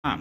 ఆ.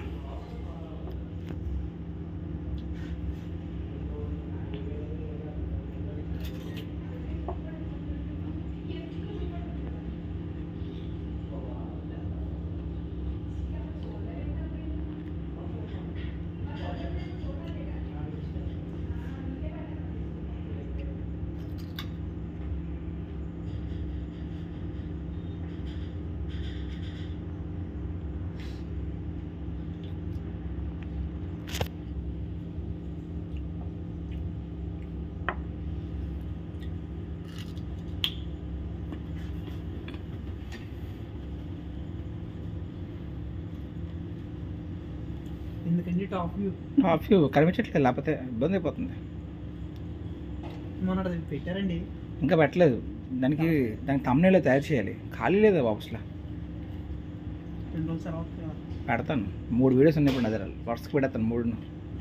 ఎందుకండి top view of you కనిపించట్లేదు లేకపోతే ఇబ్బంది అయిపోతుంది మొన్న అది పెట్టారండి ఇంకా పెట్టలేదు దానికి దానికి తమ్నేలో తయారు చేయాలి ఖాళీ లేదా బాక్స్లో రెండు రోజులు సెలవు వస్తాయి కదా. పెడతాను మూడు వీడియోస్ ఉన్నాయి ఇప్పుడు నా దగ్గర వరుసకు పెడతాను మూడును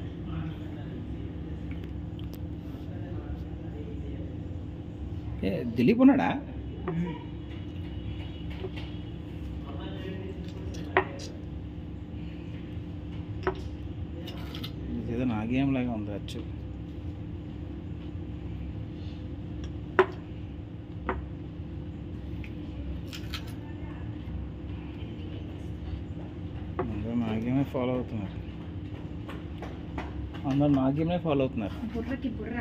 ఏ దిలీప్ ఉన్నాడా ఉమ్. ఏదో నా గేమ్ లాగా ఉంది వచ్చు అందరూ నా గేమే ఫాలో అవుతున్నారు అందరూ నా గేమే ఫాలో అవుతున్నారు బుర్రకి బుర్ర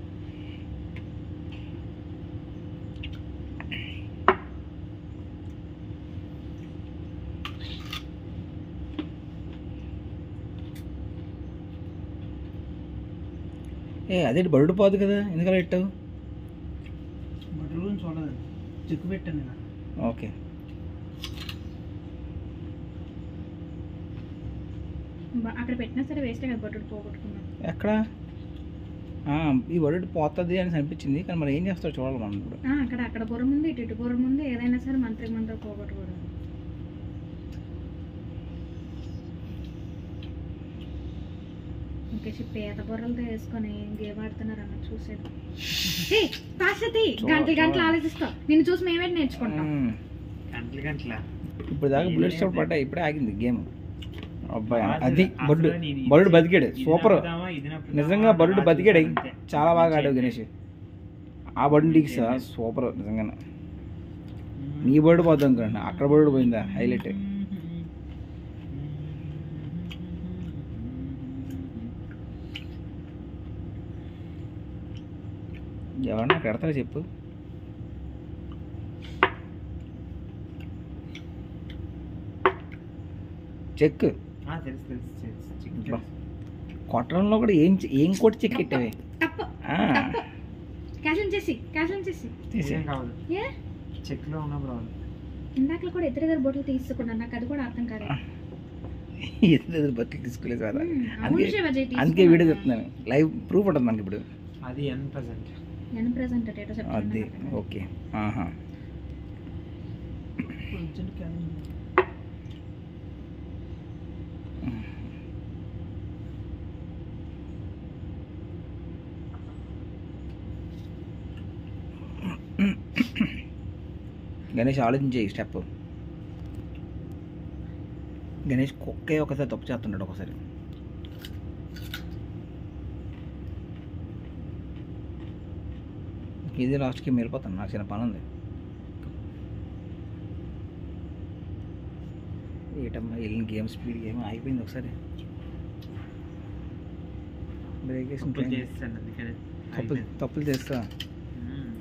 ఏ అదే బరుడు పోదు కదా ఎందుకలా పెట్టావు బట్టలు గురించి చూడలేదు చిక్కు పెట్టాను నేను ఓకే బ- అక్కడ పెట్టినా సరే వేస్టే కదా బట్టలు పోగొట్టుకున్నాం ఎక్కడ ఆ, ఈ బరుడు పోతుంది అని అనిపించింది కానీ మరి ఏం చేస్తావు చూడాలి మనం ఇప్పుడు ఆ, అక్కడ అక్కడ బుర్ర ముందు ఇటు ఇటు బుర్ర ముందు ఏదైనా సరే మంత్రి మంత్రి పోగొట్టుకోవడం ఇంకేసి పేద బుర్రలతో వేసుకొని గేమ్ ఆడుతున్నారు అన్న చూసేది ఏ పాసతి చూడ- గంటలు గంటలు చూడ. ఆలోచిస్తాం నిన్ను చూసి మేమే నేర్చుకుంటాం మ్మ్. గంటలు గంటల ఇప్పుడు దాకా బుల్లెట్స్ షాట్ పడ్డాయి ఇప్పుడే ఆగింది గేమ్ అబ్బాయి అసలు- అది అసలు బరుడు నేను ఇది- బరుడు బతికాడు ఇది సూపర్ నప్పుదామా, ఇది నప్పుదామా నిజంగా అని బరుడు అలా బతికాడు చూశాను అంతే. చాలా బాగా ఆడావు ఇంకేం గణేష్ లేదు. ఆ బరుడు డీక్స్ సూపర్ నిజంగా మ్మ్. నీ బరుడు పోతాం అనుకోండి అక్కడ బరుడు పోయిందా హైలైట్ ఎవరన్నా పెడతారా చెప్పు చెక్ ఆ, తెలుసు తెలుసు తెలుసు చికెన్ బా. తెలుసు. కొట్టడంలో కూడా ఏం చె- ఏం కొట్టి చెక్ పెట్టావే తప్పు ఆ, తప్పు క్యాన్సిల్ చేసి క్యాన్సిల్ చేసి తీసే. ఏం కావాలి ఏ చెక్ లో ఉన్నప్పుడు రావాలి ఇందాకలు కూడా ఇద్దరు ఇద్దరు బొట్టలు తీసుకున్నాను నాకు అది కూడా అర్థం కాదు ఎదురు ఎదురు బతికి తీసుకోలేదు కదా మ్మ్. అవును అందుకే శివాజీ అందుకే వీడియో తీసుకున్నాను. చెప్తున్నాను లైవ్ ప్రూఫ్ ఉంటుంది మనకి ఇప్పుడు అది ఎన్ పర్సెంట్ నేను ప్రెసెంట్ డేటా అది చెప్తాను ఓకే ఆహా గణేష్ ఆలోచించే ఈ స్టెప్ గణేష్ కుక్కే ఒకసారి తప్పు చేస్తున్నాడు ఒకసారి ఇది లాస్ట్కి వెళ్ళిపోతాను నాకు చిన్న పని ఉంది ఏటమ్మా వెళ్ళిన గేమ్ స్పీడ్ గేమ్ అయిపోయింది ఒకసారి బ్రేక్ వేసిన తప్పులు train. చేస్తాను అందుకనే తప్పులు అయిపోయింది. తప్పులు చేస్తా మ్మ్.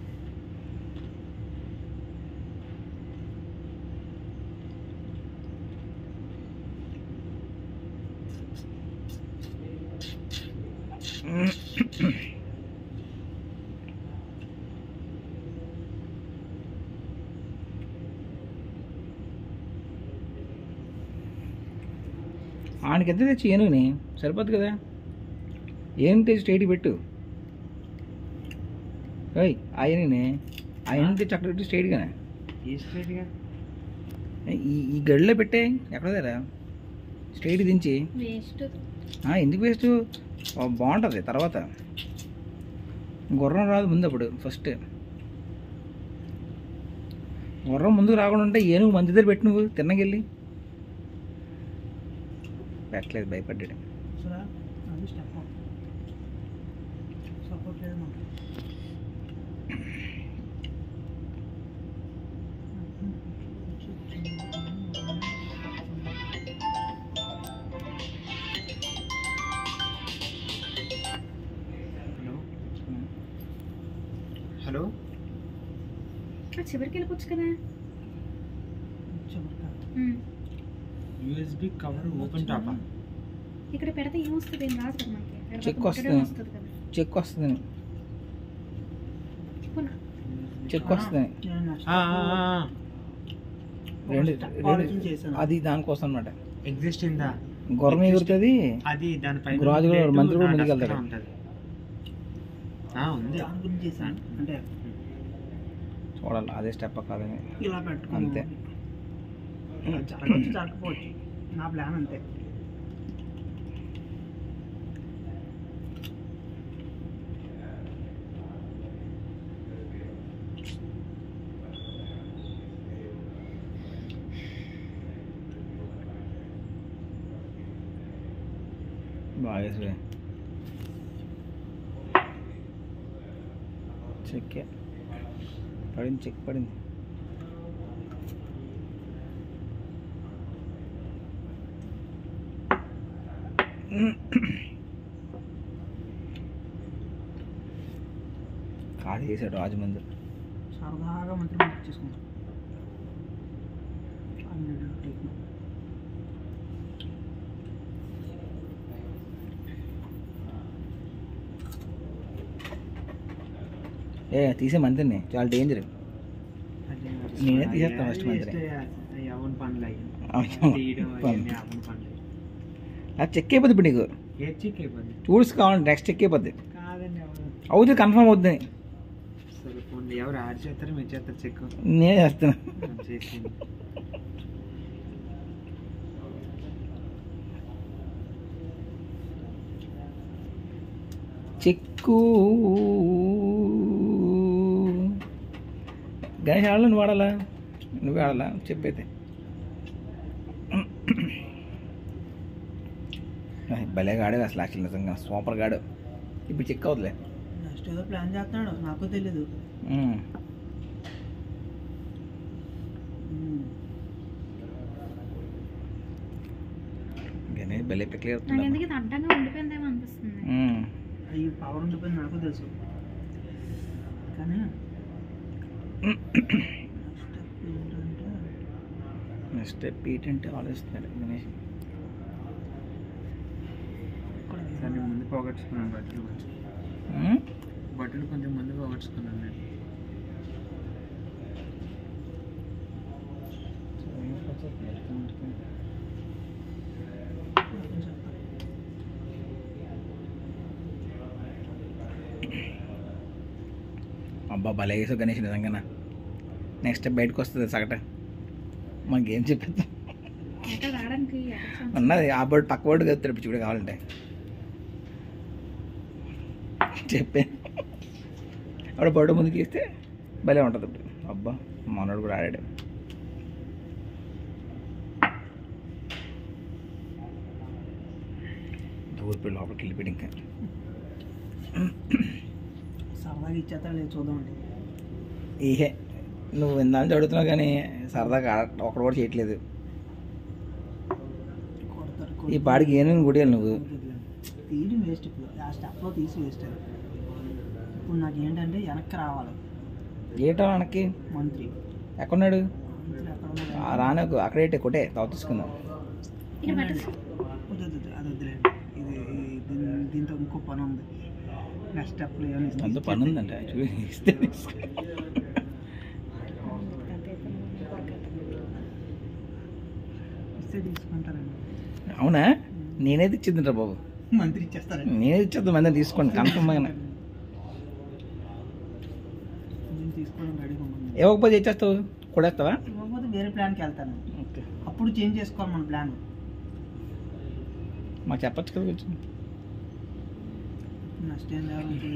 ఆయనకి ఎంత తెచ్చి ఏనుగుని సరిపోద్ది కదా ఏం తెచ్చి స్టేట్ పెట్టు ఓయ్ ఆయననే ఆయన తెచ్చి అక్కడ పెట్టి స్ట్రైట్గానే ఏ స్ట్రైట్ గా ఈ ఈ గడిలో పెట్టే ఎక్కడ దగ్గర స్ట్రైట్ దించి వేస్ట్ ఆ, ఎందుకు వేస్ట్ బాగుంటుంది తర్వాత గుర్రం రాదు ముందు అప్పుడు ఫస్ట్ గుర్రం ముందుకు రాకుండా ఉంటే ఏనుగు మంది దగ్గర పెట్టి నువ్వు తిన్నకెళ్ళి పెట్టలేదు భయపడ్డాడు చూసారా అది స్టెప్ సపోర్ట్ లేదు మనకి హలో హలో ఆ చివరికి వెళ్ళిపోవచ్చు కదా చివరికా. ఉమ్. యూఎస్బి కవర్ ఓపెన్ టాపా ఇక్కడ పెడితే ఏమొస్తుంది ఏం రాదు కదా మనకి ఇక్కడ చెక్ పక్కన వస్తుంది. పెట్టడం వస్తుంది కదా చెక్ వస్తుంది పోనా. చెక్ వస్తుంది నేను నెక్స్ట్ ఆ, ఆ, ఆ. రెండు స్టెప్ రెండు- ఆలోచన చేశాను. అది దానికోసం అనమాట ఎగ్జిస్ట్ ఇందా గుర్రం ఎగురుతుంది అది దానిపైన రాజు కూడా ప్లేటు మంత్రి కూడా నా ముందుకు డస్క్లో వెళ్తాడు. ఉంటది. ఆ, ఉంది దాని గురించి చేశాను అంటే చూడాలి అదే స్టెప్ కాదని ఇలా పెట్టుకుని అంతే. అది జరగవచ్చు జరగకపోవచ్చు నా ప్లాన్ అంతే బాగా వేసివే. చెక్కే పడింది చెక్ పడింది కాదు చేశాడు రాజు ముందు సరదాగా మంత్రి బుక్ చేసుకుంటాం హండ్రెడ్ టెక్నో ఏ తీసే మంత్రిని చాలా డేంజర్ అదే మరి. నేనే తీసేస్తా first అయ్యి మంత్రి. వేస్తే ఎవరి పనులు అయ్యి అవును. తీయడం పనులు. అవన్నీ అవని పనులు అది చెక్ అయిపోద్ది ఇప్పుడు నీకు ఏ చెక్ అయిపోయింది టూల్స్ కావాలి నెక్స్ట్ చెక్ అయిపోద్ది కాదండి ఎవరు అవుతుంది కన్ఫర్మ్ అవుతుంది సరే పోండి ఎవరు యాడ్ చేస్తారు మీరు చేస్తారు చెక్ నేనే చేస్తున్నా చేసింది చెక్కు గణేష్ ఆడాలా నువ్వు ఆడాలా నువ్వే ఆడాలా చెప్పైతే ఆయ్, భలేగా ఆడేది అసలు యాక్చువల్ నిజంగా సూపర్ గాడు ఇప్పుడు చెక్ అవుతులే నెక్స్ట్ ఏదో ప్లాన్ చేస్తున్నాడు నాకు తెలీదు ఉమ్. ఉమ్. గణేష్ భలే పిక్లే నాకు ఎందుకు ఇది అడ్డంగా ఉండిపోయిందేమో అనిపిస్తుంది అవి పవర్ ఉండిపోయింది నాకు తెలుసు కానీ నెక్స్ట్ స్టెప్ ఏంటంటే నెక్స్ట్ ఏంటంటే ఆలోచిస్తున్నాడు గణేష్ ఇక్కడ సరే నేను ముందు పోగొట్టుకున్నాను బట్టలు కొంచెం ఉమ్? బట్టలు కొంచెం ముందు పోగొట్టుకున్నాను నేను కొంచెం చెప్పాలి. అబ్బా భలే వేసావు గణేష్ నిజంగా నెక్స్ట్ బయటకు వస్తుంది సగట మనకి ఏం చెప్పేది ఎక్కడ రావడానికి ఎక్కడ ఛాన్స్? ఉన్నది ఆ బోర్డు పక్క బోర్డు కలుపుతాడు పిచ్చుడు కావాలంటే చెప్పే అప్పుడు బోర్డు ముందుకు ఇస్తే భలే ఉంటుంది ఇప్పుడు అబ్బా మనోడు కూడా ఆడాడు దూరిపోయి లోపలికి వెళ్ళిపోయాడు ఇంకా సరదాగా ఇచ్చేస్తాడు లేదు చూద్దామండి ఈహే నువ్వు ఇందాక అడుగుతున్నావు కానీ సరదాగా ఆడ- ఒకడు కూడా చేయట్లేదు కొడతారు ఈ పాడికి ఏమేమి కొట్టేయాలి నువ్వు తీయడం వేస్ట్ ఇప్పుడు ఆ స్టెప్లో తీసి వేస్ట్ అది ఇప్పుడు నాకు ఏంటంటే వెనక్కి రావాలి ఏటా మనకి మంత్రి ఎక్కడున్నాడు మంత్రి ఎక్కడ ఉన్నాడు? ఆ రానకు అక్కడేటే కొట్టే తావు తీసుకుందాం ఇక్కడ పెట్టేసి వద్దు, వద్దు, వద్దు, అది వద్దులేండి ఇది ఇది- దీని- దీంతో ఇంకో పని ఉంది నెక్స్ట్ స్టెప్లో ఏమైనా ఇస్తే అంత పని ఉందంట చూడు ఇస్తే తీసుకో. ఇస్తే తీసుకుంటారండి అవునా నేనేది ఇచ్చిందిరా బాబు మంత్రి ఇచ్చేస్తారండి నేనే ఇచ్చేద్దాం మంది తీసుకోండి కన్ఫర్మ్ గా నేను తీసుకోవడం రెడీగా ఉన్నాను ఇవ్వకపోతే ఇచ్చేస్తావు కొడేస్తావా ఇవ్వకపోతే వేరే ప్లాన్కి వెళ్తాను ఓకే అప్పుడు చేంజ్ చేసుకోవాలి మన ప్లాన్ మాకు చెప్పచ్చు కదా కొంచెం నెక్స్ట్ ఏం లేవాలి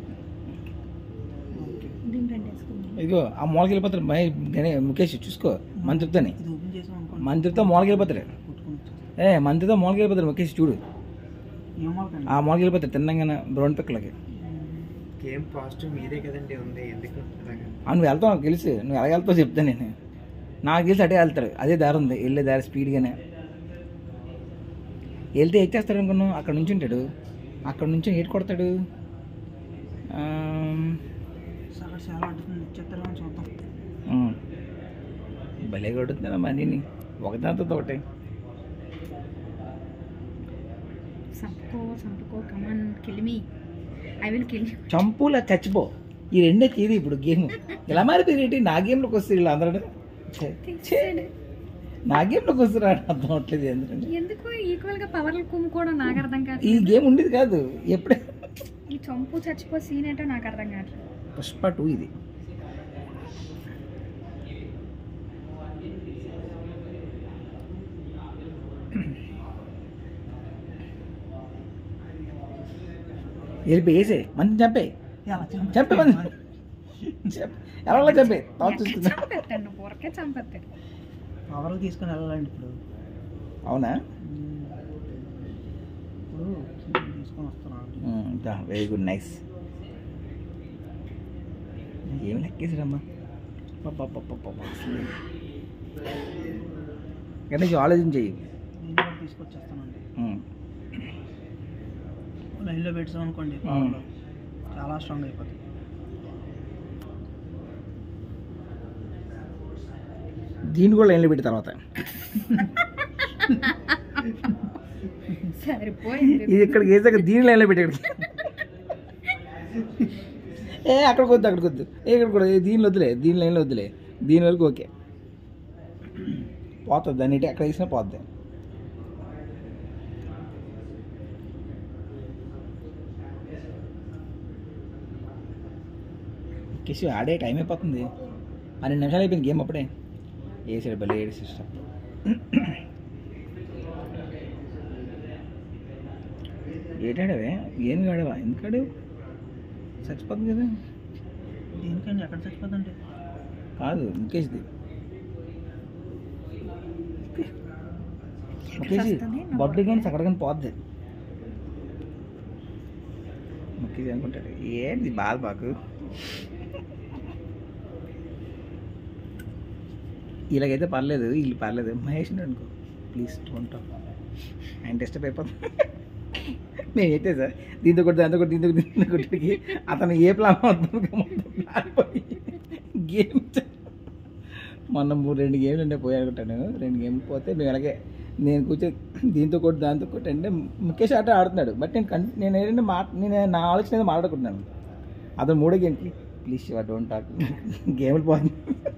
ఓకే దీని రెండు వేసుకుందాం ఇదిగో ఆ మూలకి వెళ్ళిపోతారు మై గనే ముఖేష్ చూసుకో మంత్రితోని ఇది ఓపెన్ చేసాం అనుకోండి మంత్రితో మూలకి వెళ్ళిపోతాడు కొట్టుకొని వచ్చేస్తాం ఏ మంత్రితో మూలకి వెళ్ళిపోతాడు ముఖేష్ చూడు ఏం వాళ్ళకండి ఆ మూలకి వెళ్ళిపోతాడు తిన్నంగానే బ్రౌన్ పిక్కలకి గేమ్ పాజిటివ్ మీదే కదండి ఉంది ఎందుకు అలాగా ఆ, నువ్వు వెళ్తావు నాకు తెలుసు నువ్వు ఎలా వెళ్తావు చెప్తాను నేను నాకు తెలిసి అటే వెళ్తాడు అదే దారి ఉంది వెళ్ళే దారి స్పీడ్గానే వెళ్తే ఎత్తేస్తాడు అనుకున్నావు అక్కడ నుంచి ఉంటాడు అక్కడ నుంచి ఏటు కొడతాడు ఆమ్, సగటు చాలా అడ్డుతుంది చెత్తలో చూద్దాం ఉమ్. భలే కొడుతుందా మనీని ఒకదాంతో ఒకటే సంపుకో సంపుకో కమన్ కిలిమి ఐ విల్ కిల్ చంపులా చచ్చిపో ఈ రెండే తీరి ఇప్పుడు గేమ్ ఇలా మారిపోయి ఏంటి నా గేమ్లోకి వస్తారు వీళ్ళు అందరూ ఛే, ఛే. నా గేమ్లోకి వస్తారు అర్థం అవట్లేదు ఎందుకంటే ఎందుకు ఈక్వల్ గా పవర్లు కుమ్ముకోవడం నాకు అర్థం కాదు ఈ గేమ్ ఉండేది కాదు ఎప్పుడే ఈ చంపు చచ్చిపో సీన్ ఏంటో నాకు అర్థం కావట్లేదు పుష్ప టూ ఇది వెళ్ళిపోయి వేసే మంచి చంపే ఎలా చంపే మంది చెప్ప ఎలా చంపే తర్వాత చూసుకుందా చంపేస్తాడు నువ్వు ఊరకే చంపేస్తాడు పవర్లు తీసుకొని వెళ్ళాలండి ఇప్పుడు అవునా ఇప్పుడు తీసుకొని వస్తున్నాను వెరీ గుడ్ నైస్ ఏమి లెక్కేసాడమ్మా కానీ ఆలోచించేయి నేను కూడా తీసుకొచ్చేస్తానండి లైన్లో పెట్టాం అనుకోండి పవర్లో చాలా స్ట్రాంగ్ అయిపోతుంది దీన్ని కూడా లైన్లో పెట్టి తర్వాత సరిపోయింది ఇది ఇక్కడికి వేసాక దీని లైన్లో పెట్టి ఇక్కడికి ఏ అక్కడికి వద్దు అక్కడికి వద్దు ఏ ఇక్కడ కూడా దీనిలో వద్దులే దీని లైన్లో వద్దులే దీని వరకు ఓకే పోతుంది దాన్ని ఇటు ఎక్కడ వేసినా పోద్ది కిషు ఆడే టైం అయిపోతుంది పన్నెండు నిమిషాలు అయిపోయింది గేమ్ అప్పుడే వేసాడు భలే ఏడు సిస్టమ్ ఏటాడవే ఏం కాడవా ఎందుకాడు చచ్చిపోతుంది కదా దేనికండి ఎక్కడ చచ్చిపోతుందండి కాదు ముఖేష్ది ముఖేష్ వస్తుంది, నా బొడ్డు కానీ అక్కడ కానీ పోద్ది ముఖేష్ అనుకుంటాడు ఏంది బాధ బాకు ఇలాగైతే పర్లేదు వీళ్ళు పర్లేదు మహేష్ అనుకో ప్లీజ్ డోంట్ టాక్ ఆయన డిస్టర్బ్ అయిపోతుంది నేనైతే సార్ దీంతో కొట్టి దాంతో కొట్టి దీంతో కొట్టి దీంతో కొట్టికి అతను ఏ ప్లాన్ అవుతుంది గేమ్ మొన్న మూడు రెండు గేమ్లు ఉండే పోయి అనుకుంటాను రెండు గేమ్లు పోతే మేము అలాగే నేను కూర్చొని దీంతో కొట్టి దాంతో కొట్టి అంటే ముఖేష్ ఆట ఆడుతున్నాడు బట్ నేను కన్ నేను ఏంటంటే మా నేను నా ఆలోచన ఏదో మాట్లాడుకుంటున్నాను అతను మూడో గేమ్కి ప్లీజ్ శివ డోంట్ టాక్ గేమ్లు పోతుంది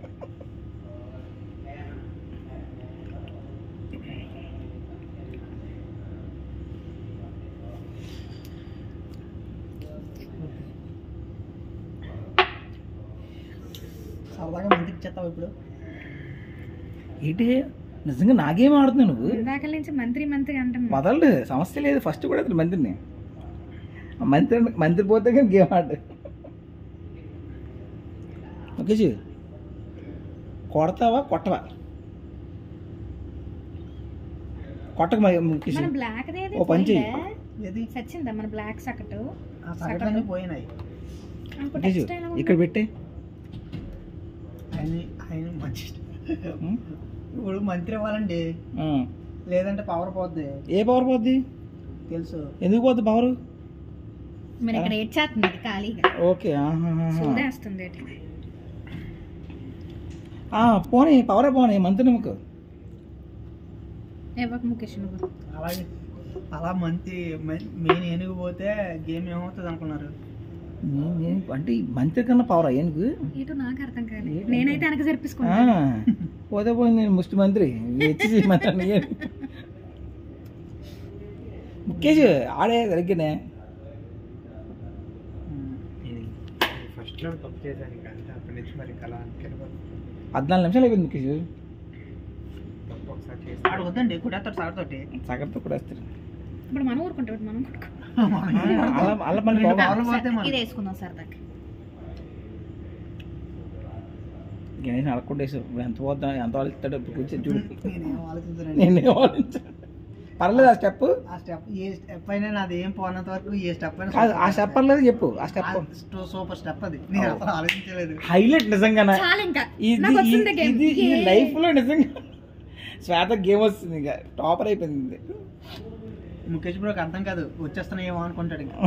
సరదాగా మందికి ఇచ్చేస్తావు ఇప్పుడు ఏంటి నిజంగా నా గేమ్ ఆడుతున్నావు నువ్వు ఇందాక నుంచి మంత్రి మంత్రి అంటున్నా వదలడు సమస్య లేదు ఫస్ట్ కూడా అతను మంత్రిని ఆ మంత్రి మంత్రి పోతే కానీ గేమ్ ఆడు ఓకే జీ కొడతావా కొట్టవా కొట్టక ముఖేష్ మన బ్లాక్ ఓ పని చెయ్యి. ఏది సచ్చిందా మన బ్లాక్ సకటు ఆ సగట్లన్నీ పోయినాయి అనుకో ముఖేష్ టెక్స్ట్ ఎలా ఇక్కడ పెట్టే ఆయన ఆయన మంచి ఉం? ఇప్పుడు మంత్రి ఇవ్వాలండి ఆ. లేదంటే పవర్ పోద్ది ఏ పవర్ పోద్ది తెలుసు ఎందుకు పోద్ది పవర్ మరి ఇక్కడ ఏడ్చేస్తుంది అది ఖాళీగా ఓకే ఆహాహాహా. సూదేస్తుంది ఏంటి ఆ, పోనీ పవరే పోనీ మంత్రి నమ్మకు ఇవ్వక ముఖేష్ నువ్వు అలాగే అలా మంత్రి మెయిన్ ఏనుగు పోతే గేమ్ ఏమవుతుంది అనుకున్నారు నేను- నేను- అంటే ఈ మంత్రి కన్నా పవర్ ఏనుగు ఏటో నాకు అర్థం కాలేదు ఏంటి? నేనైతే వెనక ఆ, జరిపించుకున్నాను పోతే పోయింది నేను ముష్టి మంత్రి వచ్చేసి మంత్రి ముఖేష్ ఆడే సరిగ్గానే ఫస్ట్లో తప్పు చేశాను ఇంకా అంతే అప్పటి నుంచి మరి ఇంకా అలా అనుకెళ్ళి పద్నాలుగు నిమిషాలు అయిపోయింది ముఖేష్ తప్పు ఒకసారి చేసి ఆడు వద్దండి కొట్టేస్తాడు సగతోటి సగంతో కూడా వస్తారు ఇప్పుడు మనం ఊరుకుంటాం ఇప్పుడు మనం కొట్టుకో అలా అలా పని రెండు పోగా పవర్లు పోతే ఇది మనం వేసుకుందాం సరదాకి గణేష్ అడగకుండా వేసావు ఇప్పుడు ఎంత పోతా ఎంత ఆలోచిస్తాడో ఇప్పుడు కూర్చొని చూడు నేనేం ఆలోచించనండి నేను ఆలోచించాను పర్లేదు ఆ స్టెప్ ఆ స్టెప్ ఏ స్టెప్ అయినా నాది ఏం పోనంత వరకు ఏ స్టెప్ అయినా కాదు ఆ స్టెప్ పర్లేదు చెప్పు ఆ స్టెప్ ఆ సూపర్ స్టెప్ అది నేను అసలు ఆలోచించలేదు హైలైట్ నిజంగానా చాలు ఇంకా ఇది నాకు వచ్చింది గేమ్ ఇది ఈ లైఫ్ లో నిజంగా శ్వేత గేమ్ వస్తుంది ఇంకా టాపర్ అయిపోయింది ముఖేష్ బ్రోకి అర్థం కాదు వచ్చేస్తున్నా ఏమో అనుకుంటాడు ఇంకా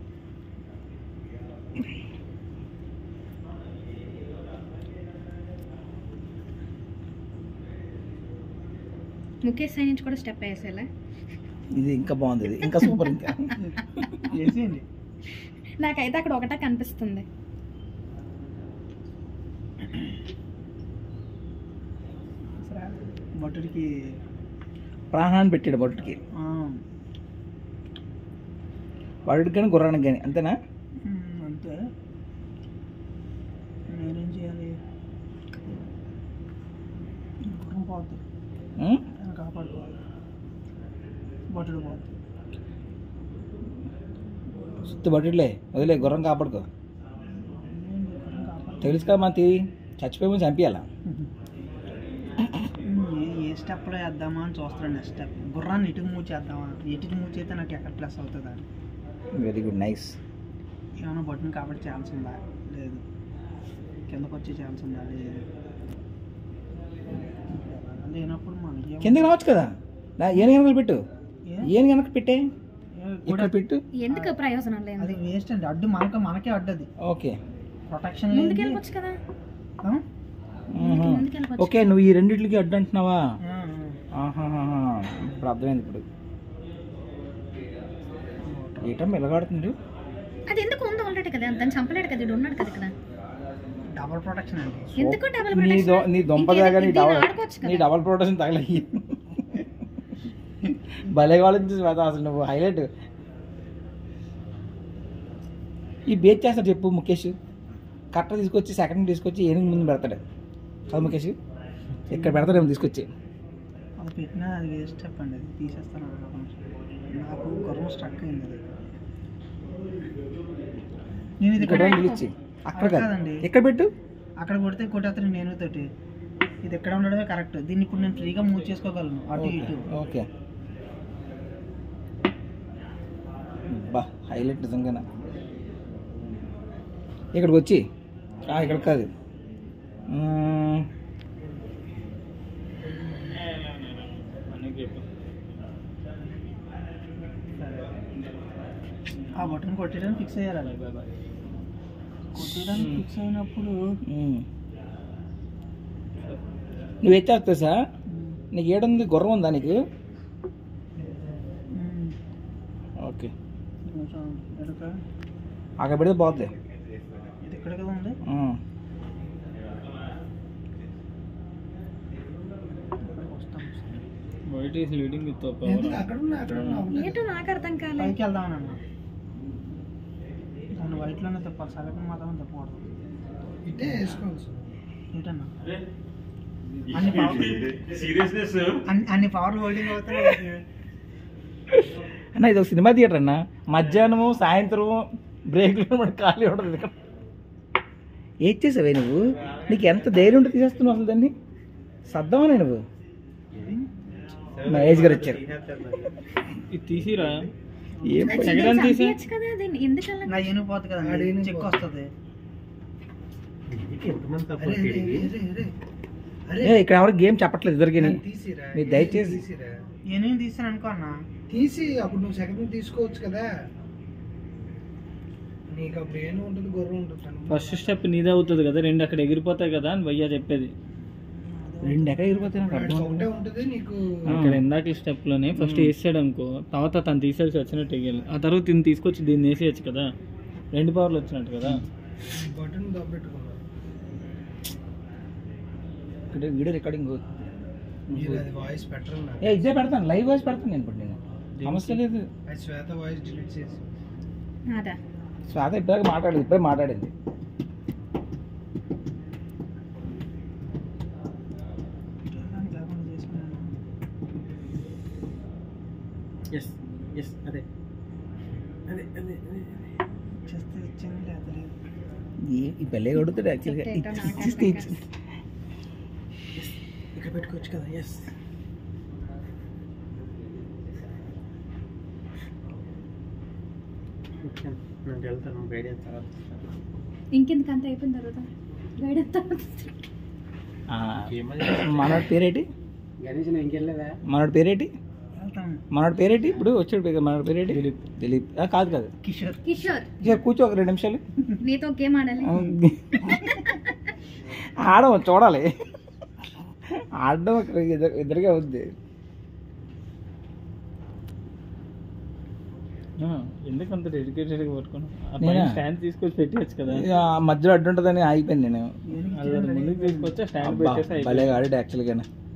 ముఖేష్ సైన్ నుంచి కూడా స్టెప్ వేసేలా ఇది ఇంకా బాగుంది ఇది ఇంకా సూపర్ ఇంకా చేసేయండి నాకైతే అక్కడ ఒకటే కనిపిస్తుంది భటుడికి ప్రాణాన్ని పెట్టాడు బొట్టుకి ఆ, వాడికి కానీ గుర్రానికి కానీ అంతేనా ఉమ్, అంతే నేనేం చేయాలి గుర్రం పోద్ది ఉం? ఆయన కాపాడుకోవాలి భటుడు పోద్ది సుత్తి బట్టులే వదిలే గుర్రం కాపాడుకో ఏంటి, గుర్రం కాపాడు తెలుసు కదా మన తీరి చచ్చిపోయి ముందు చంపించాలా ఏ ఏ స్టెప్లో వేద్దామా అని చూస్తాను నెక్స్ట్ స్టెప్ గుర్రాన్ని ఇటుకు మూవ్ చేద్దామా ఇటుకు మూవ్ చేస్తే నాకు ఎక్కడ ప్లస్ అవుతుందా వెరీ గుడ్ నైస్ ఏమైనా బటన్ కాబట్టి ఛాన్స్ ఉందా లేదు కిందకు వచ్చే ఛాన్స్ ఉందా లేదు లేనప్పుడు మనకి ఏం- కిందకి రావచ్చు కదా నా ఏను వెనకాల పెట్టు ఏ? ఏను వెనక పెట్టే ఏ, ఇక్కడ కూడా పెట్టు ఎందుకు ప్రయోజనం అది లేదు వేస్ట్ అండి అడ్డు మనకు మనకే అడ్డది ఓకే ప్రొటెక్షన్ లేదు ముందుకెళ్ళిపోవచ్చు కదా ఆ? మ్మ్. ముందుకెళ్ళిపోవచ్చు ఓకే నువ్వు ఈ రెండిట్లకి అడ్డు అంటున్నావా ఆ, ఆ. ఆహాహాహా. ఇప్పుడు అర్థమైంది ఇప్పుడు ఏటం ఎలాగాడుతుంది అది ఎందుకు ఉందో ఆల్రెడీ కదా దాన్ని చంపలేడు కదా ఇడు ఉన్నాడు కదా ఇక్కడ డబుల్ ప్రొటెక్షన్ అండి ఎందుకు డబుల్ నీ ప్రొటెక్షన్ దొ- నీ దొంప ఇంకేదో దాకా నీ దీన్ని డబల్ ఆడుకోవచ్చు నీ కదా. డబల్ ప్రొటెక్షన్ తగలయ్యి భలే కాలేజ్ శ్వేత అసలు నువ్వు హైలైట్ ఈ బేచ్ చేస్తాడు చెప్పు ముఖేష్ కట్ట తీసుకొచ్చి సెకండ్ తీసుకొచ్చి ఏనుగు ముందు పెడతాడు కదా ముఖేష్ ఇక్కడ పెడతాడేమో తీసుకొచ్చి అది పెట్టినా అది వేస్ట్ చెప్పండి అది తీసేస్తాను అనుకో కొంచెం. నాకు గుర్రం స్ట్రక్ అయింది అది నేను ఇది ఇక్కడ ఇక్కడ పిలిచి అక్కడ కాదు కాదండి. ఇక్కడ పెట్టు అక్కడ కొడితే కొట్టేస్తాను నేను తోటి ఇది ఎక్కడ ఉండడమే కరెక్ట్ దీన్ని ఇప్పుడు నేను ఫ్రీగా మూవ్ చేసుకోగలను అటు ఇటు ఓకే బా హైలైట్ నిజంగా ఇక్కడికి వచ్చి ఆ, ఇక్కడ కాదు మ్మ్. ఆ బటన్ కొట్టేయడానికి ఫిక్స్ అయ్యారు అది కొట్టేయడానికి ఫిక్స్ అయినప్పుడు మ్మ్. నువ్వు ఎత్తేస్తా సార్ నీకు ఏడుంది గుర్రం ఉందా నీకు మ్మ్, ఓకే కొంచెం ఎడక అక్కడ పెడితే పోద్ది ఇది ఎక్కడ కదా ఉంది మ్మ్. వస్తాం వైట్ ఈస్ లీడింగ్ విత్ అక్కడ ఉన్నా అక్కడ ఉన్నా ఏంటో నాకు అర్థం కాలే పైకి వెళ్దామని అన్న దాన్ని వైట్లోనే తిప్పాలి సగటు మాత్రం తిప్పకూడదు ఇటే వేసుకోవచ్చు ఏంటన్నా అన్ని పవర్ అన్ని అన్ని పవర్లు హోల్డింగ్ అవుతాయి అన్న ఇది ఒక సినిమా థియేటర్ అన్న మధ్యాహ్నము సాయంత్రం బ్రేక్లో మన ఖాళీ ఉండదు ఇక్కడ ఏం చేసావే నువ్వు నీకు ఎంత ధైర్యం ఉంటే తీసేస్తున్నావు అసలు దాన్ని సర్దమనే నువ్వు మహేష్ గారు వచ్చారు ఇది తీసిరా ఏం అది పని? ఎగరాన్ని తీసా? చంపేయచ్చు కదా దీన్ని ఎందుకలా నా ఏను పోతుంది కదా చెక్ వస్తుంది ఏ, ఇక్కడ ఎవరు గేమ్ చెప్పట్లేదు ఇద్దరికి మీరు దయచేసి ఏనేం తీసాను అనుకో అన్న తీసి అప్పుడు నువ్వు సెకండ్ తీసుకోవచ్చు కదా నీకు అప్పుడు ఏను ఉంటుంది గుర్రం ఉంటుంది అన్నమాట. ఫస్ట్ స్టెప్ నీదే అవుతుంది కదా రెండు అక్కడ ఎగిరిపోతాయి కదా అని భయ్యా చెప్పేది రెండు ఎక్కడ ఇరిపోతే నాకు అర్థం ఒకటే అవ్వదు. ఉంటుంది నీకు అక్కడ ఇందాక స్టెప్ లోనే ఫస్ట్ వేసాడు అనుకో తర్వాత తను తీసేసి వచ్చినట్టు వేయాలి ఆ తర్వాత దీన్ని తీసుకొచ్చి దీన్ని వేసేయచ్చు కదా రెండు పవర్లు వచ్చినట్టు కదా బటన్ దబ్బెట్టుకున్నావు ఇక్కడ వీడియో రికార్డింగ్ మీరు అది వాయిస్ బెటర్ నాకు ఏ ఇదే పెడతాను లైవ్ వాయిస్ పెడతాను నేను ఇప్పుడు నేను సమస్య లేదు అది శ్వేత వాయిస్ డిలీట్ చేసి అదా స్వాత ఇప్పటిదాకా మాట్లాడలేదు ఇప్పుడే మాట్లాడింది దానికి లేకుండా చేసుకున్నాను ఎస్ ఎస్ అదే అదే అదే అదే చేస్తే ఇచ్చింది లేదా లేదు ఈ- ఈ పెళ్ళే కొడుతాడు యాక్చువల్గా చెప్తే ఏంటో నాకు ఇచ్చిస్తే అర్థం ఇచ్చి ఇక్కడ పెట్టుకోవచ్చు కదా ఎస్ నేను వెళ్తాను గైడెన్స్ తర్వాత ఇస్తాను. ఇంకెందుకు అంత అయిపోయిన తర్వాత గైడెన్స్ తర్వాత ఆ, మనోడి పేరేటి గణేష్ నేను ఇంకెళ్ళలేదా మనోడి పేరేటి వెళ్తాం మనోడి పేరేటి ఇప్పుడు వచ్చాడు పేరు మనోడి పేరేటి దిలీప్ దిలీప్ ఆ, కాదు కాదు కిషోర్ కిషోర్ ఇక కూర్చో ఒక రెండు నిమిషాలు నీతో గేమ్ ఆడాలి ఆడము చూడాలి ఆడడం ఒక ఇద్దరు ఇద్దరిగా ఉంది ఆ, ఎందుకు అంత డెడికేటెడ్గా పట్టుకున్నావు ఆ నేనా? పైన స్టాండ్ తీసుకొచ్చి పెట్టచ్చు కదా ఇక ఆ మధ్యలో అడ్డు ఉంటుందని ఆగిపోయాను నేను అది అది ముందుకు తీసుకొచ్చి స్టాండ్ అబ్బా, పెట్టేసి భలే ఆడాడు యాక్చువల్గా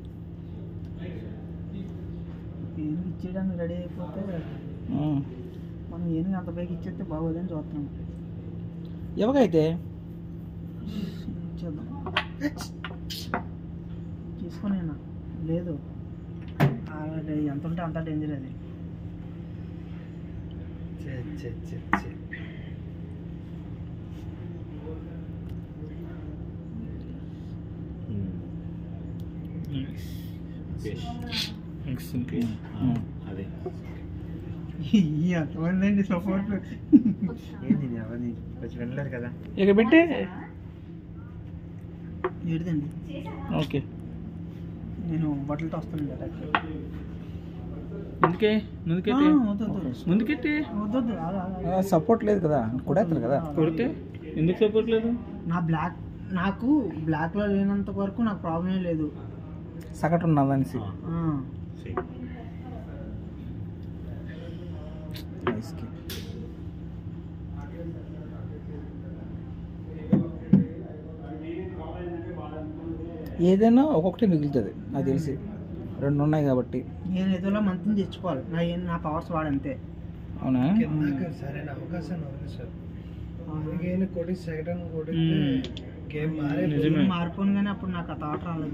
ఏనుగు ఇచ్చేయడానికి రెడీ అయిపోతే మనం ఏనుగు అంత పైకి ఇచ్చేస్తే బాగోదని చూస్తున్నాం ఎవకైతే ఇచ్చేద్దాం తీసుకొని లేదు ఆ, అది ఎంత ఉంటే అంత డేంజర్ అది చే చే చే చే అదే ఈ ఎంతమంది అండి సపోర్ట్ ఏంది ఇది అవన్నీ కొంచెం వెళ్ళలేదు కదా ఇక పెట్టి ఏడుదండి ఓకే నేను బట్టలతో వస్తానండి అటాక్ ముందుకే ముందుకెట్టి వద్దు వద్దు ముందుకెట్టి వద్దు వద్దు ఆగు, ఆగు, ఆగు. సపోర్ట్ లేదు కదా కొడేస్తారు కదా కొడితే ఎందుకు సపోర్ట్ లేదు నా బ్లాక్ నాకు బ్లాక్లో లేనంత వరకు నాకు ప్రాబ్లం లేదు సగటు ఉన్నది అనేసి ఆ, ఐస్కి. ఏదైనా ఒక్కొక్కటి మిగులుతుంది అది తెలిసి రెండు ఉన్నాయి కాబట్టి నేను ఏదోలా మంత్ని తెచ్చుకోవాలి నా ఏం నా పవర్స్ వాడంతే అవునా కిందకి సరైన అవకాశాన్ని వదిలేశారు అందుకని కొట్టి సెకండ్ కొడితే గేమ్ మారే నిజమే మారిపోను కానీ అప్పుడు నాకు ఆ థాట్ రాలేదు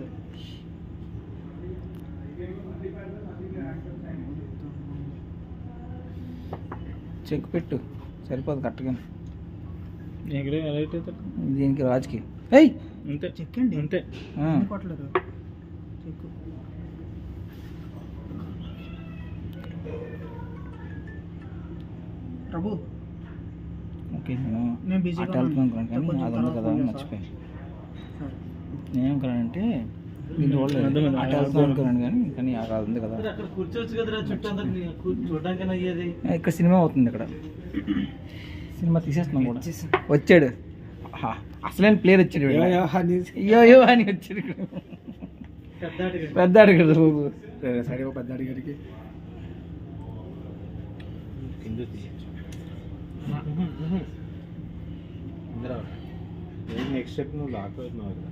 చెక్ పెట్టు సరిపోదు కరెక్ట్గా ఎక్కడ ఎలా అవుతుంది దీనికి రాజుకి ఏయ్ అంతే చెక్కండి అంతే ఆ, ఎందుకు కొట్టలేదు చెక్కు ప్రభు ఓకే నేను నేను బిజీగా అటు వెళ్తున్నాను అనుకున్నాను కానీ కొంచెం అది ఉంది తర్వాత కదా ఫోన్ మర్చిపోయి సరే. నేను అనుకున్నానంటే దీన్ని చూడలేదు అర్థమైంది. అటు వెళ్తున్నాను అనుకున్నాను కానీ కానీ అది ఉంది కదా అక్కడ కూర్చోవచ్చు కదరా చుట్టూ అంతా చూడడానికి అయ్యేది ఇక్కడ సినిమా అవుతుంది ఇక్కడ సినిమా తీసేస్తున్నాం కూడా వచ్చాడు ఆహా, అసలైన ప్లేయర్ వచ్చాడు వీడు. అయ్యో అయ్యో అని వచ్చాడు ఇక్కడ. పెద్ద అడిగాడు బాబు సరే పెద్ద అడిగారికి కింద తీయచ్చు నెక్స్ట్ స్టెప్ నువ్వు లాక్ అవుతున్నావు కదా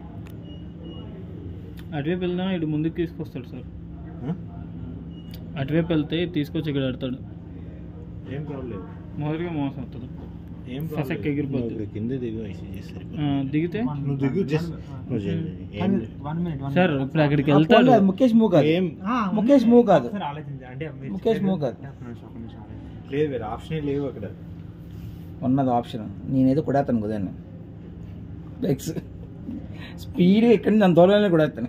అటువైపు వెళ్ళినా ఇటు ముందుకు తీసుకొస్తాడు సార్ ఆ? అటువైపు వెళ్తే తీసుకొచ్చి ఇక్కడ పెడతాడు ఏం ప్రాబ్లం మొదటిగా మోసం అవుతుంది ఏం ఫస్ట్ ప్రాబ్లం ఎగిరిపోద్ది. ఇక్కడ కింద దిగు మెసేజ్ సరిపోతుంది ఆ, దిగితే నువ్వు దిగు జస్ట్ నువ్వు చేయండి. ఏం లేదు. వన్ మినిట్ వన్ సార్ ఇప్పుడు అక్కడికి ఆ, వెళ్తాడు పోన్లే, అది ముఖేష్ మూవ్ కాదు ఏం ఆ, ముఖేష్ మూవ్ కాదు సార్ ఆలోచించండి అంటే మీరు ముఖేష్ మూవ్ కాదు ఒక్క నిమిషం, ఒక్క నిమిషం ఆలోచించండి. లేదు వేరే ఆప్షన్ లేవు అక్కడ ఉన్నది ఆప్షన్ నేనేదో కొడేస్తాను కుదాన్ని బైక్స్ స్పీడ్ ఎక్కడి నుంచి అంత దూరంలో కొడేస్తాను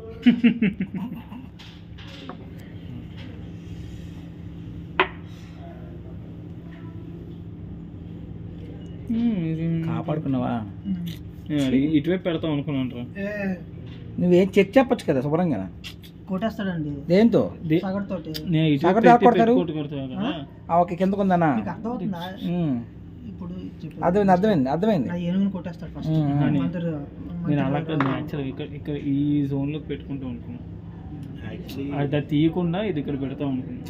ఉమ్, ఇది- కాపాడుకున్నావా నేను ఇటువైపు పెడతాం అనుకున్నాను రా నువ్వేం చెక్ చెప్పొచ్చు కదా శుభ్రంగా కొట్టేస్తాడండి దేంతో సగటుతోటి నేను ఇటువైపు సాగర్ పెట్టి దాకా కొడతారు? పెట్టి కొట్టు కొడతాను కదా ఆ, ఓకే కింద కొందనా మీకు అర్థమవుతుందా ఇప్పుడు చెప్పు. అర్థమైంది అర్థమైంది అర్థమైంది నా ఏనుగుని కొట్టేస్తాడు ఫస్ట్ ఉమ్, ఉమ్. మంత్రి నేను అలా కాదు నేను యాక్చువల్గా ఇక్కడ ఇక్కడ ఈ జోన్లో పెట్టుకుంటూ అనుకున్నాను యాక్చువల్లీ అది తీయకుండా ఇది ఇక్కడ పెడతాం అనుకున్నాను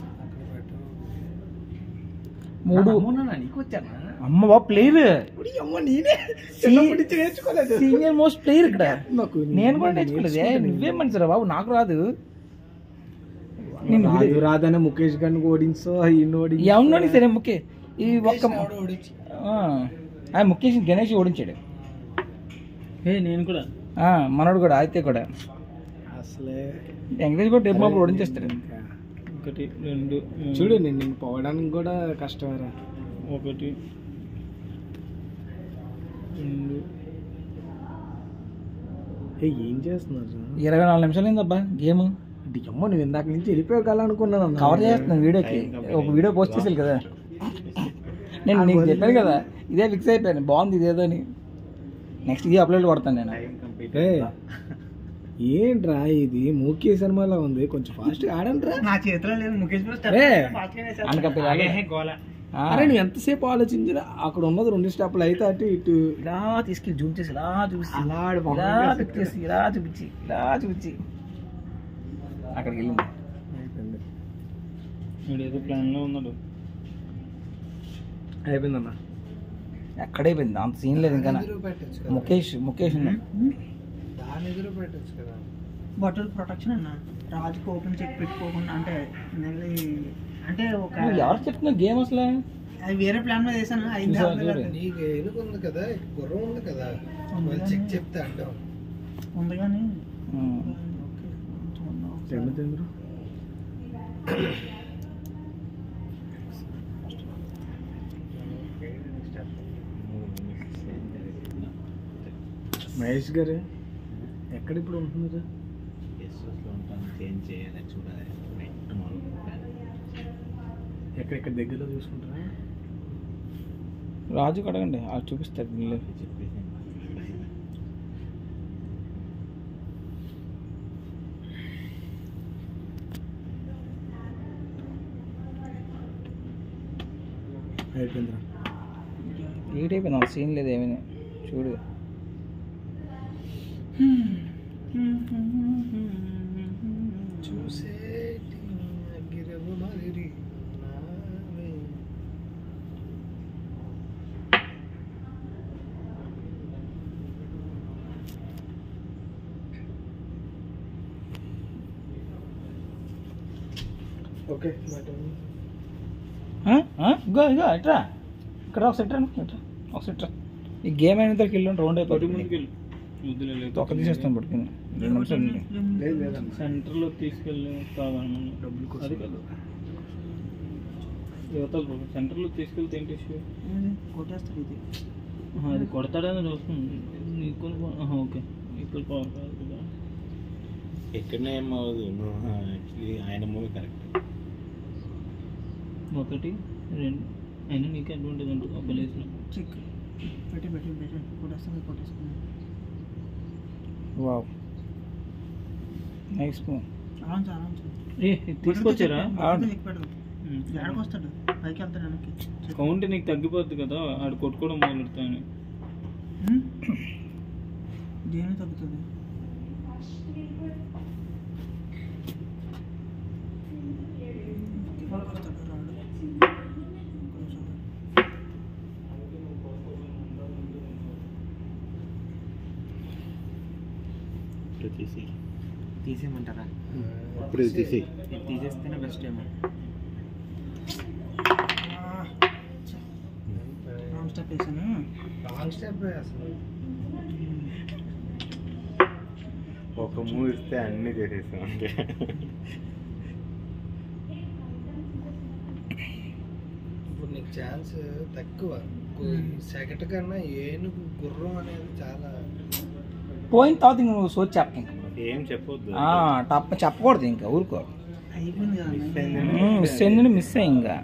మూడు నీకు వచ్చానా అమ్మ బాబు ప్లేయర్ అమ్మ నేనే చిన్నప్పటి నుంచి నేర్చుకోలేదు సీనియర్ మోస్ట్ ప్లేయర్ ఇక్కడ నాకు నేను కూడా నేర్చుకోలేదే నువ్వేం మనిషిరా బాబు నాకు రాదు నేను రాదు రాదనే ముఖేష్ గారిని ఓడించో ఈయన ఓడించో ఎవరినోని సరే ముఖ్య ఈ ఒక్క ఓడించి ఆ, ఆ ముఖేష్ గణేష్ ఓడించాడు ఏ నేను కూడా ఆ, మనోడు కూడా ఆదిత్య కూడా అసలే వెంకటేష్ కూడా రేపు మాపు ఓడించేస్తాడు ఒకటి రెండు మూడు, చూడు నేను నేను పోవడానికి కూడా కష్టమేరా ఒకటి రెండు ఏ, ఏం చేస్తున్నారు సార్? ఇరవై నాలుగు నిమిషాలు అయిందబ్బా గేమ్ ఇది అమ్మ నువ్వు ఇందాక నుంచి వెళ్ళిపోగలనుకున్నాను అన్న. కవర్ చేస్తున్నాను వీడియోకి ఒక వీడియో పోస్ట్ చేసాను కదా నేను నీకు చెప్పాను కదా ఇదే ఫిక్స్ అయిపోయాను బాగుంది ఇదేదో అని నెక్స్ట్ ఇది అప్లోడ్ కొడతాను నేను ఏ, ఏంట్రా ఇది మూకీ సినిమాలో ఉంది కొంచెం ఫాస్ట్ ఆడంట్రా నా చేతిలో లేదు ముఖేష్ బ్రో ఏ, అనక గోల అరే నువ్వు ఎంతసేపు ఆలోచించరా అక్కడ ఉన్నది రెండు స్టెప్లు అయితే అటు ఇటు ఇలా తీసుకెళ్ళి జూమ్ చేసి ఇలా చూపించి అలా ఆడు మొహం ఇలా చేసి పిక్ చేసి ఇలా చూపించి ఇలా చూపించి అక్కడికి వెళ్ళింది అయిపోయింది వీడు ఏదో ప్లాన్లో ఉన్నాడు అయిపోయిందన్న ఎక్కడైపోయింది అంత సీన్ లేదు ఇంకా ఎదురు పెట్టొచ్చు కదా. ముఖేష్ ముఖేష్ ఉన్నాడు. దాని ఎదురు పెట్టొచ్చు కదా బాటిల్ ప్రొటెక్షన్ అన్న రాజుకి ఓపెన్ చెక్ పెట్టుకోకుండా అంటే నెల్లి అంటే ఒక నువ్వు ఎవరు చెప్తున్నావు గేమ్ అసలు అది వేరే ప్లాన్ మీద వేసాను అయింది చూసా, అవ్వలేదు. చూడు. నీకు ఎనుక ఉంది కదా గుర్రం ఉంది కదా వాళ్ళు చెక్ చెప్తే అంటాం ఉంది కానీ ఉమ్. ఓకే చూద్దాం ఒకసారి. చెందుతుండ్రు మహేష్ గారు ఎక్కడ ఇప్పుడు ఉంటున్నారు ఎస్ఎస్లో ఉంటాను చేంజ్ చేయాలి చూడాలి నెట్ మొదలు ఎక్కడ ఇక్కడ దగ్గరలో చూసుకుంటారా రాజు అడగండి అది చూపిస్తారు వీళ్ళు చెప్పేసి అయిపోయిందిరా లేట్ అయిపోయింది అంత సీన్ లేదు ఏమైనా చూడు చూసేటి గిరవు మాదిరి నావే. ఓకే మటన్ ఆ? ఆ? ఇగో ఇగో ఎట్రా ఇక్కడ ఒక సెట్ ఎట్రా ఒక సెట్ ఈ గేమ్ అయిన తర్వాత వెళ్ళి రౌండ్ పది అయిపోతుంది ముందుకు వెళ్ళు వద్దులే లేదు ఒక తీసేస్తాను పట్టుకుని రెండు నిమిషాలు ఉంది. లేదు లేదన్న సెంటర్లో తీసుకెళ్ళి కావాలి మనం డబ్బులు కోసం. అది కాదు యువతలు సెంటర్లో తీసుకెళ్తే ఏంటి ఇష్యూ ఏంది? కొట్టేస్తాడు ఇది ఆహా, అది కొడతాడని చూస్తుంది ఈక్వల్ ఓకే ఈక్వల్ పవర్ కాదు కదా ఎక్కడనే ఏమవుదు యాక్చువల్లీ ఆయన మూవీ కరెక్ట్ ఒకటి రెండు అయినా నీకు అడ్వాంటేజ్ ఉంటుంది ఒక ప్లేస్లో చెక్ పెట్టి పెట్టి పెట్టి కొట్టేస్తాను కొట్టేసుకున్నాను వావ్ నైస్ మూవ్ ఆరాంచు ఆరాంచు ఏ ఇది తీసుకొచ్చారా చెక్ పెడదాం ఎక్కడికి వస్తాడు పైకి వెళ్తాడు వెనక్కి చెక్. కౌంట్ నీకు తగ్గిపోద్ది కదా ఆడు కొట్టుకోవడం మొదలెడతాను హ్మ్? దేని తగ్గుతుంది ఇవాళ వస్తాడు రాడు. కొంచెం. ఇప్పుడు తీసి తీసేయమంటారా ఇప్పుడు ఇది తీసి ఇది తీసేస్తేనే బెస్ట్ ఏమో రాంగ్ స్టెప్ వేసాను రాంగ్ స్టెప్ అసలు ఒక మూవీ ఇస్తే అన్నీ చేసేసాం అంటే ఇప్పుడు నీకు ఛాన్స్ తక్కువ సెకండ్ కన్నా ఏనుగు గుర్రం అనేది చాలా పోయిన తర్వాత ఇంక నువ్వు సోచి చెప్ప ఇంకా ఏం చెప్పొద్దు ఆ, తప్ప చెప్పకూడదు ఇంకా ఊరుకో అయిపోయింది కదా Miss అన్నయ్య. అయింది. ఉమ్, మిస్ అయిందని మిస్ అయ్యి ఇంకా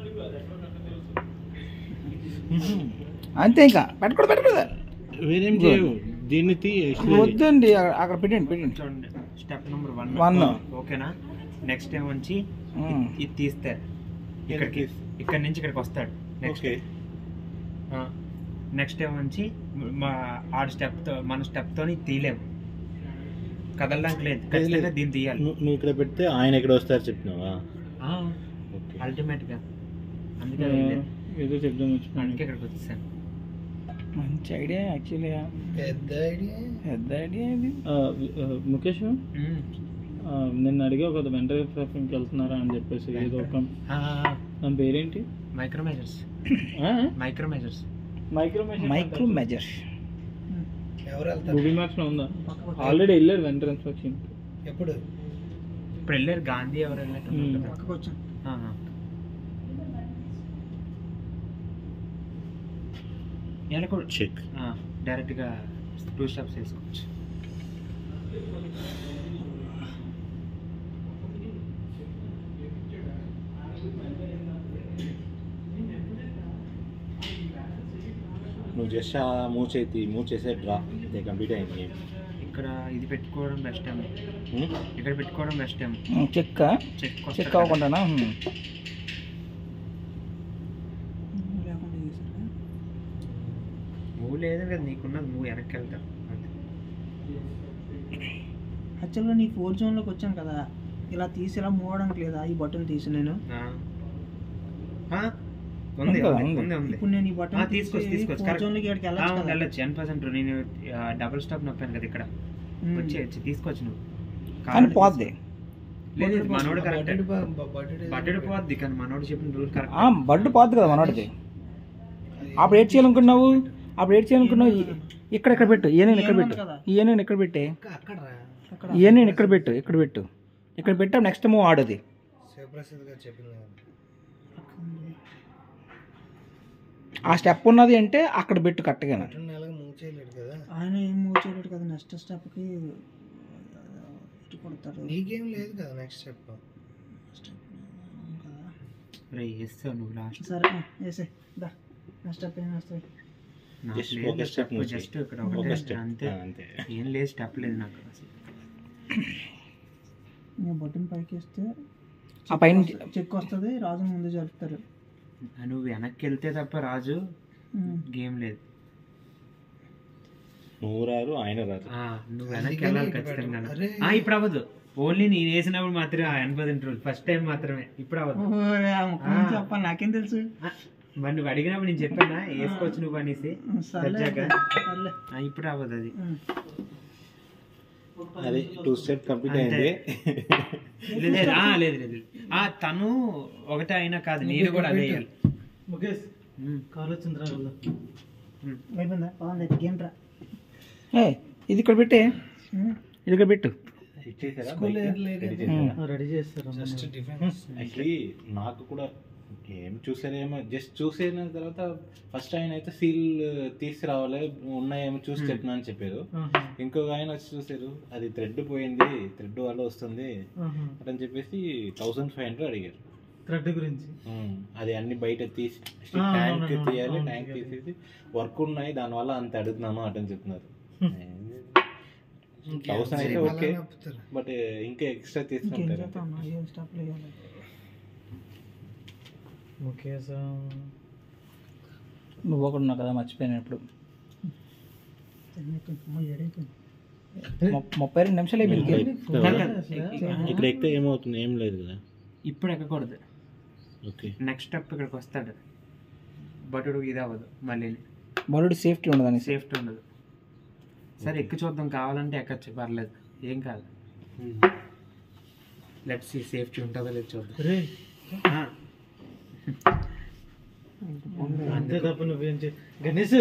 అంతే ఇంకా పెట్టకూడదు పెట్టకూడదు వేరేం చేయవు దీన్ని తీ వద్దండి అక్కడ అక్కడ పెట్టండి పెట్టండి చూడండి స్టెప్ నెంబర్ వన్ వన్ ఓకేనా నెక్స్ట్ టైం వచ్చి ఉమ్. ఇది తీస్తారు ఇక్కడికి ఇక్కడ నుంచి ఇక్కడికి వస్తాడు నెక్స్ట్ ఓకే నెక్స్ట్ టైం వచ్చి మా ఆడ స్టెప్ తో మన స్టెప్ తోని తీయలేము కదలడానికి లేదు ఖచ్చితంగా దీన్ని తీయాలి నువ్వు ఇక్కడ పెడితే ఆయన ఎక్కడ వస్తారు చెప్పినావా ఓకే అల్టిమేట్ గా అందుకే వెళ్ళాను. ఏదో చెప్దాం వచ్చిన అందుకే ఇక్కడికి వచ్చేసాను మంచి ఐడియా యాక్చువల్లీ పెద్ద ఐడియా పెద్ద ఐడియా ఇది ముఖేష్ మ్మ్. ఆ, నిన్ను అడిగా కదా వెంటనే ట్రాఫిక్కి వెళ్తున్నారా అని చెప్పేసి ఏదో ఒక ఆ, దాని పేరేంటి micro measures micro measures micro micro measure ఎవరు వెళ్తారు గూగుల్ మ్యాప్స్ లో ఉందా ఆల్రెడీ వెళ్ళారు వెంటర్ ఇన్స్పెక్షన్ ఎప్పుడు ఇప్పుడు వెళ్ళారు గాంధీ ఎవరు వెళ్ళినట్టు ఉన్నారు మ్మ్. కదా. పక్కకు వచ్చాను ఆహా. ఇలా కూడా చెక్ డైరెక్ట్ గా టూ స్టెప్స్ వేసుకోవచ్చు నువ్వు జస్ట్ మూవ్ చేతి మూవ్ చేసే డ్రా దే కంప్లీట్ అయింది గేమ్ ఇక్కడ ఇది పెట్టుకోవడం బెస్ట్ ఏమో ఇక్కడ పెట్టుకోవడం బెస్ట్ ఏమో చెక్క చెక్ చెక్ అవ్వకుండానా హ్మ్. లేకుండా చేశారా నువ్వు లేదు కదా నీకున్నది నువ్వు వెనక్కి వెళ్తావు అంతే. యాక్చువల్గా నీ ఫోర్ జోన్లోకి వచ్చాను కదా ఇలా తీసి ఇలా మూవ్ అవడానికి లేదా ఈ బటన్ తీసి నేను ఆ. ఆ? ఉంది ఉందా? ఉంది, ఉంది. ఉంది ఉంది ఇప్పుడు నేను ఈ ఆ, బటన్ తీసుకోవచ్చు తీసుకోవచ్చు ఫోర్ జోన్లోకి ఇక్కడికి వెళ్ళచ్చు కదా వెళ్ళొచ్చు ఎన్ పర్సెంట్ నేను డబుల్ స్టాప్ నొప్పాను కదా ఇక్కడ ఉమ్. వచ్చి వచ్చి తీసుకోవచ్చు నువ్వు కానీ కావాలంటే పోద్ది తీసుకో. లేదు ఇది మనోడు కరెక్ట్ బట్టడు పోద్ది కానీ మనోడు చెప్పిన రూల్ కరెక్ట్ ఆ, బడ్డు పోద్ది కదా మనోడిది అప్పుడు ఏడ్ చేయాలనుకున్నావు అప్పుడు ఏడ్ చేయాలనుకున్నావు ఈ- ఇక్కడ ఇక్కడ పెట్టు ఈయన ఇక్కడ పెట్టు కదా. ఈయన ఇక్కడ పెట్టే అక్కడ రా అక్కడ ఈయన ఇక్కడ పెట్టు ఇక్కడ పెట్టు ఇక్కడ పెట్టా నెక్స్ట్ మూవ్ ఆడది శివప్రసాద్ గారు చెప్పింది కదా ఆ స్టెప్ ఉన్నది అంటే అక్కడ పెట్టు కరెక్ట్గా రెండు నెలలకు మూవ్ చేయలేడు కదా ఆయన ఏం మూవ్ చేయలేడు కదా నెక్స్ట్ స్టెప్కి ఇటు కొడతాడు నీకేం లేదు కదా నెక్స్ట్ స్టెప్ కదా రే వేస్తావు నువ్వు లాస్ట్ సరే వేసే దా నెక్స్ట్ స్టెప్ ఏం వేస్తాయి Just ఒక step నువ్వు జస్ట్ చెయ్యి. ఇక్కడ ఒక ఒకటే స్టెప్ అంతే అంతే ఏం లేదు స్టెప్ లేదు నాకు అసలు నేను బటన్ పైకి వేస్తే ఆ పైన చెక్ వస్తుంది రాజు ముందు జరుపుతారు నువ్వు వెనక్కి వెళ్తే తప్ప రాజు ఉమ్. గేమ్ లేదు నువ్వు రారు ఆయన రారు ఆ, నువ్వు వెనక్కి అందుకని వెళ్ళాలి ఇటు ఖచ్చితంగా పెట్టు. అరే. ఆ, ఇప్పుడు అవ్వదు ఓన్లీ నేను వేసినప్పుడు మాత్రమే ఆ ఎనభై రూల్ ఫస్ట్ టైం మాత్రమే ఇప్పుడు అవ్వదు ఓ, ఆ ముక్క నుంచి చెప్పాలి నాకేం తెలుసు ఆ, మరి నువ్వు అడిగినప్పుడు నేను చెప్పానా వేసుకోవచ్చు నువ్వు అనేసి సర్లే తెచ్చాక సర్లే ఆ, ఇప్పుడు అవ్వదు అది ఉమ్. అది టూ స్టెప్ కంప్లీట్ అంతే. అయింది లేదు లేదు, ఆ, లేదు లేదు ఆ తను ఒకటే అయినా కాదు నేను కూడా అదే వేయాలి. ఉమ్, ఉమ్. అయిపోయిందా పదండి గేమ్ రా ఏ ఇది ఇక్కడ పెట్టే ఉమ్. ఇది ఇక్కడ పెట్టు ఇచ్చేసారా స్కూల్ బయట? లేదు. రెడీ చేసారా? రెడీ చేస్తారు జస్ట్ డిఫెన్స్ యాక్చువల్లీ నాకు కూడా ఏం చూసారేమో జస్ట్ చూసిన తర్వాత ఫస్ట్ ఆయన అయితే సీల్ తీసుకురావాలి ఉన్నాయేమో చూసి చెప్పినా అని చెప్పారు ఇంకొక ఆయన వచ్చి చూసారు అది థ్రెడ్ పోయింది థ్రెడ్ వల్ల వస్తుంది అని చెప్పేసి థౌసండ్ ఫైవ్ హండ్రెడ్ అడిగారు థ్రెడ్ గురించి ఉమ్, అది అన్ని బయట తీసి ట్యాంక్ తీయాలి ట్యాంక్ తీసేసి వర్క్ ఉన్నాయి దానివల్ల అంత అడుగుతున్నాను అటని చెప్తున్నారు థౌసండ్ అయితే ఓకే ఆపుతారు బట్ ఇంకా ఎక్స్ట్రా ఇంకేం తీసుకుంటారు చేస్తాం ఏం స్టాప్ వేయాలి నువ్వు ఒకడు ఉన్నావు కదా మర్చిపోయాను ఇప్పుడు ము- ముప్పై రెండు నిమిషాలు అయిపోయింది game. ఇక్కడ ఎక్కితే ఏమవుతుంది ఏం లేదు కదా ఇప్పుడు ఎక్కకూడదు ఓకే నెక్స్ట్ స్టెప్ ఇక్కడికి వస్తాడు బటుడు ఇది అవ్వదు మళ్ళీ బరుడు సేఫ్టీ ఉండదని సేఫ్టీ ఉండదు సరే ఎక్కి చూద్దాం కావాలంటే ఎక్కచ్చు పర్లేదు ఏం కాదు లెట్స్ సీ సేఫ్టీ ఉంటుందో లేదు చూద్దాం ఆ, అంతే తప్ప నువ్వేం గణేష్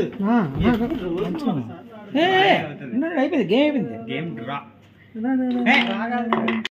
ఏ, ఏ, ఉన్నాడు, అయిపోయింది గేమ్ అయిపోయింది గేమ్ డ్రా రాగా